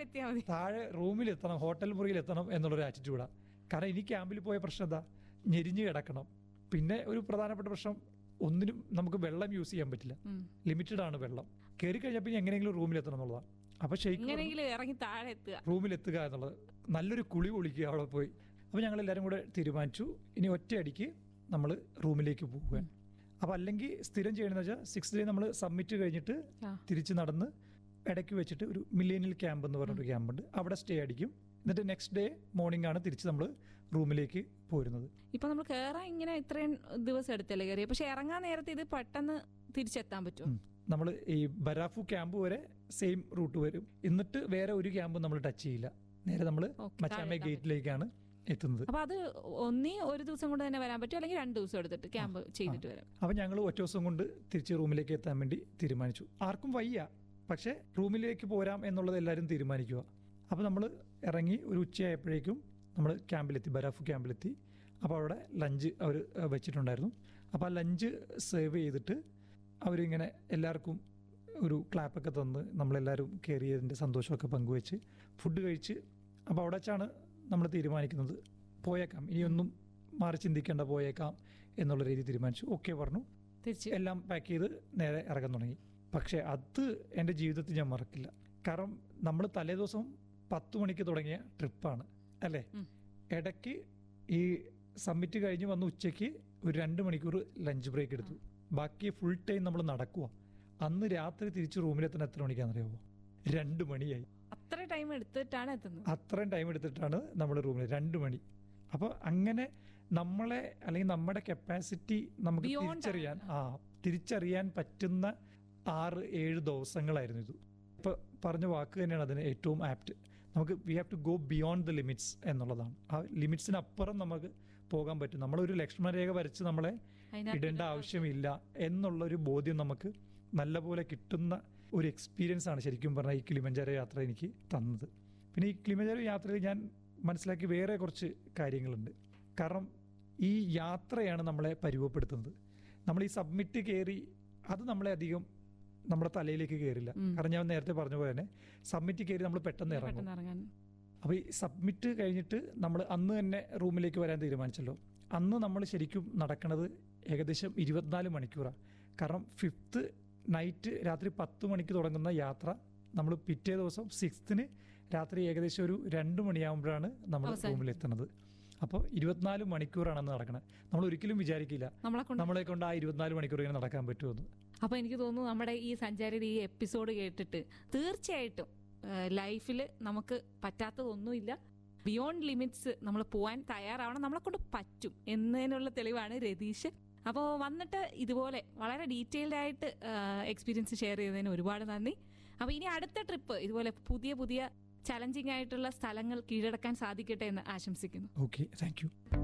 എത്തിയാൽ മതി താഴെ റൂമിൽ എത്തണം ഹോട്ടൽ മുറിയിൽ എത്തണം എന്നുള്ളൊരു ആറ്റിറ്റ്യൂഡാണ് കാരണം ഇനി ക്യാമ്പിൽ പോയ പ്രശ്നം എന്താ ഞെരിഞ്ഞ് കിടക്കണം പിന്നെ ഒരു പ്രധാനപ്പെട്ട പ്രശ്നം ഒന്നിനും നമുക്ക് വെള്ളം യൂസ് ചെയ്യാൻ പറ്റില്ല ഉം. ലിമിറ്റഡ് ആണ് വെള്ളം കയറി കഴിഞ്ഞാൽ പിന്നെ എങ്ങനെയെങ്കിലും റൂമിൽ എത്തണം എന്നുള്ളതാണ് അപ്പൊ ശരിക്കും എങ്ങനെയെങ്കിലും ഇറങ്ങി താഴെ എത്തുക റൂമിൽ എത്തുക എന്നുള്ളത് നല്ലൊരു കുളി കുളിക്കുക അവിടെ പോയി അപ്പോൾ ഞങ്ങൾ എല്ലാവരും കൂടെ തീരുമാനിച്ചു ഇനി ഒറ്റയടിക്ക് നമ്മൾ റൂമിലേക്ക് പോവുകയാണ് അപ്പോൾ അല്ലെങ്കിൽ സ്ഥിരം ചെയ്യണമെന്ന് വെച്ചാൽ സിക്സ് ഡേ നമ്മൾ സബ്മിറ്റ് കഴിഞ്ഞിട്ട് ആ. തിരിച്ച് നടന്ന് ഇടയ്ക്ക് വെച്ചിട്ട് ഒരു മില്ലേനിയൽ ക്യാമ്പ് എന്ന് പറഞ്ഞൊരു ക്യാമ്പുണ്ട് അവിടെ സ്റ്റേ അടിക്കും എന്നിട്ട് നെക്സ്റ്റ് ഡേ മോർണിംഗ് ആണ് തിരിച്ച് നമ്മൾ റൂമിലേക്ക് പോരുന്നത് ഇപ്പൊ നമ്മൾ കേറാൻ ഇങ്ങനെ ഇത്രയും ദിവസം എടുത്തല്ലേ കയറിയ പക്ഷെ ഇറങ്ങാൻ നേരത്തെ ഇത് പെട്ടെന്ന് തിരിച്ചെത്താൻ പറ്റുമോ നമ്മൾ ഈ ബരാഫു ക്യാമ്പ് വരെ സെയിം റൂട്ട് വരും എന്നിട്ട് വേറെ ഒരു ക്യാമ്പ് നമ്മൾ ടച്ച് ചെയ്യില്ല നേരെ നമ്മൾ Okay, മച്ചാമേ താഴെ എത്താൻ ഗേറ്റിലേക്കാണ് എത്തുന്നത് അപ്പൊ അത് ഒന്നീ ഒരു ദിവസം കൊണ്ട് തന്നെ വരാൻ പറ്റും അല്ലെങ്കിൽ രണ്ട് ദിവസം എടുത്തിട്ട് ക്യാമ്പ് ചെയ്തിട്ട് വരാം അപ്പം ഞങ്ങൾ ഒറ്റ ദിവസം കൊണ്ട് തിരിച്ച് റൂമിലേക്ക് എത്താൻ വേണ്ടി തീരുമാനിച്ചു ആർക്കും വയ്യ പക്ഷേ റൂമിലേക്ക് പോരാം എന്നുള്ളത് എല്ലാവരും തീരുമാനിക്കുക അപ്പോൾ നമ്മൾ ഇറങ്ങി ഒരു ഉച്ചയായപ്പോഴേക്കും നമ്മൾ ക്യാമ്പിലെത്തി ബരാഫ് ക്യാമ്പിലെത്തി അപ്പോൾ അവിടെ ലഞ്ച് അവർ വെച്ചിട്ടുണ്ടായിരുന്നു അപ്പോൾ ആ ലഞ്ച് സേവ് ചെയ്തിട്ട് അവരിങ്ങനെ എല്ലാവർക്കും ഒരു ക്ലാപ്പൊക്കെ തന്ന് നമ്മളെല്ലാവരും കയറിയതിൻ്റെ സന്തോഷമൊക്കെ പങ്കുവെച്ച് ഫുഡ് കഴിച്ച് അപ്പോൾ അവിടെ വെച്ചാണ് നമ്മൾ തീരുമാനിക്കുന്നത് പോയേക്കാം ഇനിയൊന്നും മാറി ചിന്തിക്കേണ്ട പോയേക്കാം എന്നുള്ള രീതി തീരുമാനിച്ചു ഓക്കെ പറഞ്ഞു തിരിച്ച് എല്ലാം പാക്ക് ചെയ്ത് നേരെ ഇറങ്ങാൻ തുടങ്ങി പക്ഷേ അത് എൻ്റെ ജീവിതത്തിൽ ഞാൻ മറക്കില്ല കാരണം നമ്മൾ തലേദിവസം പത്ത് മണിക്ക് തുടങ്ങിയ ട്രിപ്പാണ് അല്ലേ ഉം. ഇടയ്ക്ക് ഈ സബ്മിറ്റ് കഴിഞ്ഞ് വന്ന് ഉച്ചയ്ക്ക് ഒരു രണ്ട് മണിക്കൂർ ലഞ്ച് ബ്രേക്ക് എടുത്തു ബാക്കി ഫുൾ ടൈം നമ്മൾ നടക്കുക അന്ന് രാത്രി തിരിച്ച് റൂമിലെത്താൻ എത്ര മണിക്കാണെന്നറിയാമോ രണ്ട് മണിയായി അത്ര ടൈം എടുത്തിട്ടാണ് എത്തുന്നത് അത്രയും ടൈം എടുത്തിട്ടാണ് നമ്മൾ റൂമിൽ രണ്ട് മണി അപ്പോൾ അങ്ങനെ നമ്മളെ അല്ലെങ്കിൽ നമ്മുടെ കപ്പാസിറ്റി നമുക്ക് Beyond തിരിച്ചറിയാൻ ആ തിരിച്ചറിയാൻ പറ്റുന്ന ആറ് ഏഴ് ദിവസങ്ങളായിരുന്നു ഇത് ഇപ്പൊ പറഞ്ഞ വാക്ക് തന്നെയാണ് അതിന് ഏറ്റവും ആപ്റ്റ് നമുക്ക് we have to go beyond the limits എന്നുള്ളതാണ് ആ ലിമിറ്റ്സിന് അപ്പുറം നമുക്ക് പോകാൻ പറ്റും നമ്മളൊരു ലക്ഷ്മണരേഖ വരച്ച് നമ്മളെ അതിനകത്ത് ഇടേണ്ട ആവശ്യമില്ല എന്നുള്ളൊരു ബോധ്യം നമുക്ക് നല്ലപോലെ കിട്ടുന്ന ഒരു എക്സ്പീരിയൻസ് ആണ് ശരിക്കും പറഞ്ഞാൽ ഈ കിളിമഞ്ചാരോ യാത്ര എനിക്ക് തന്നത് പിന്നെ ഈ കിളിമഞ്ചാരോ യാത്രയിൽ ഞാൻ മനസ്സിലാക്കി വേറെ കുറച്ച് കാര്യങ്ങളുണ്ട് കാരണം ഈ യാത്രയാണ് നമ്മളെ പരുവപ്പെടുത്തുന്നത് നമ്മൾ ഈ സബ്മിറ്റ് കയറി അത് നമ്മളെ അധികം നമ്മുടെ തലയിലേക്ക് കയറില്ല ഉം. കാരണം ഞാൻ നേരത്തെ പറഞ്ഞ പോലെ തന്നെ സബ്മിറ്റ് കയറി നമ്മൾ പെട്ടെന്ന് ഇറങ്ങും പെട്ടെന്ന് ഇറങ്ങാൻ അപ്പോൾ ഈ സബ്മിറ്റ് കഴിഞ്ഞിട്ട് നമ്മൾ അന്ന് തന്നെ റൂമിലേക്ക് വരാൻ തീരുമാനിച്ചല്ലോ അന്ന് നമ്മൾ ശരിക്കും നടക്കുന്നത് ഏകദേശം ഇരുപത്തിനാല് മണിക്കൂറാണ് കാരണം ഫിഫ്ത്ത് നൈറ്റ് രാത്രി പത്ത് മണിക്ക് തുടങ്ങുന്ന യാത്ര നമ്മൾ പിറ്റേ ദിവസം സിക്സ്ത്തിന് രാത്രി ഏകദേശം ഒരു രണ്ട് മണിയാകുമ്പോഴാണ് നമ്മൾ അവസാനിക്കും. റൂമിലെത്തുന്നത് അപ്പോൾ ഇരുപത്തിനാല് മണിക്കൂറാണ് അന്ന് നടക്കുന്നത് നമ്മൾ ഒരിക്കലും വിചാരിക്കില്ല നമ്മളെ കൊണ്ട് നമ്മളെ കൊണ്ട് ആ ഇരുപത്തിനാല് മണിക്കൂർ ഇങ്ങനെ നടക്കാൻ പറ്റുമെന്ന് അപ്പൊ എനിക്ക് തോന്നുന്നു നമ്മുടെ ഈ സഞ്ചാരിയുടെ ഈ എപ്പിസോഡ് കേട്ടിട്ട് തീർച്ചയായിട്ടും ലൈഫിൽ നമുക്ക് പറ്റാത്തതൊന്നുമില്ല ബിയോണ്ട് ലിമിറ്റ്സ് നമ്മൾ പോകാൻ തയ്യാറാവണം നമ്മളെ കൊണ്ട് പറ്റും എന്നതിനുള്ള തെളിവാണ് രതീഷ് അപ്പോൾ വന്നിട്ട് ഇതുപോലെ വളരെ ഡീറ്റെയിൽഡ് ആയിട്ട് എക്സ്പീരിയൻസ് ഷെയർ ചെയ്തതിന് ഒരുപാട് നന്ദി അപ്പോൾ ഇനി അടുത്ത ട്രിപ്പ് ഇതുപോലെ പുതിയ പുതിയ ചലഞ്ചിങ് ആയിട്ടുള്ള സ്ഥലങ്ങൾ കീഴടക്കാൻ സാധിക്കട്ടെ എന്ന് ആശംസിക്കുന്നു ഓക്കെ താങ്ക് യു